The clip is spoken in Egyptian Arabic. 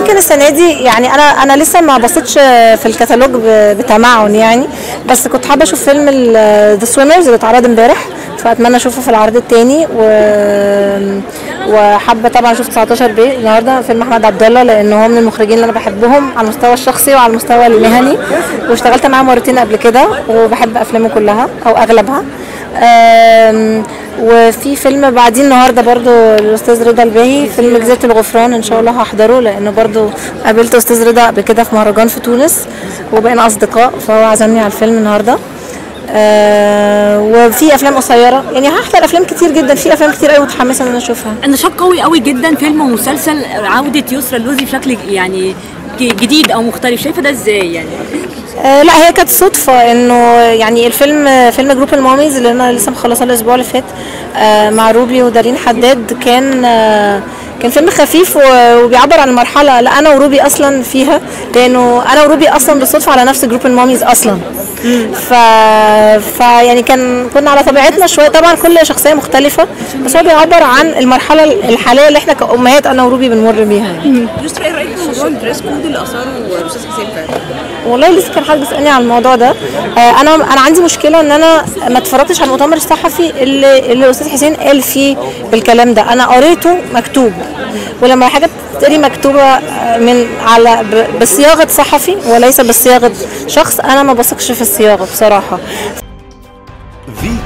يمكن السنه دي يعني انا انا لسه ما بصيتش في الكتالوج ب- بتمعن يعني بس كنت حابه اشوف فيلم ذا سويمرز اللي اتعرض امبارح فاتمنى اشوفه في العرض الثاني و وحابه طبعا اشوف 19 بي النهارده فيلم احمد عبد الله لان هو من المخرجين اللي انا بحبهم على المستوى الشخصي وعلى المستوى المهني واشتغلت معاه مرتين قبل كده وبحب افلامه كلها او اغلبها آم، وفي فيلم بعدين النهارده برضو الاستاذ رضا الباهي فيلم جزيره الغفران ان شاء الله هحضره لانه برضو قابلت استاذ رضا قبل كده في مهرجان في تونس وبقينا اصدقاء فهو عزمني على الفيلم النهارده آه وفي افلام قصيره يعني هحضر افلام كتير جدا في افلام كتير قوي متحمسه ان انا اشوفها النشاط قوي قوي جدا فيلم ومسلسل عودة يسرا اللوزي بشكل يعني ج- جديد او مختلف شايفه ده ازاي يعني آه لا هي كانت صدفة انه يعني الفيلم فيلم جروب الماميز اللي انا لسه مخلصاه الاسبوع اللي فات آه مع روبي ودارين حداد كان آه كان فيلم خفيف و- وبيعبر عن المرحلة لا انا وروبي اصلا فيها لانه انا وروبي اصلا بالصدفة على نفس جروب الماميز اصلا ف... ف يعني كان كنا على طبيعتنا شويه طبعا كل شخصيه مختلفه بس هو بيعبر عن المرحله الحاليه اللي احنا كامهات انا وروبي بنمر بيها يعني. يسرا ايه رايك في موضوع الدريس كود اللي اثاره الاستاذ حسين فهمي؟ والله لسه كان حد بيسالني على الموضوع ده آه انا انا عندي مشكله ان انا ما اتفرجتش على المؤتمر الصحفي اللي اللي الاستاذ حسين قال فيه الكلام ده انا قريته مكتوب ولما حاجه بتتقري مكتوبه آه، من على ب- بصياغه صحفي وليس بصياغه شخص انا ما بثقش في الصياغه بصراحه في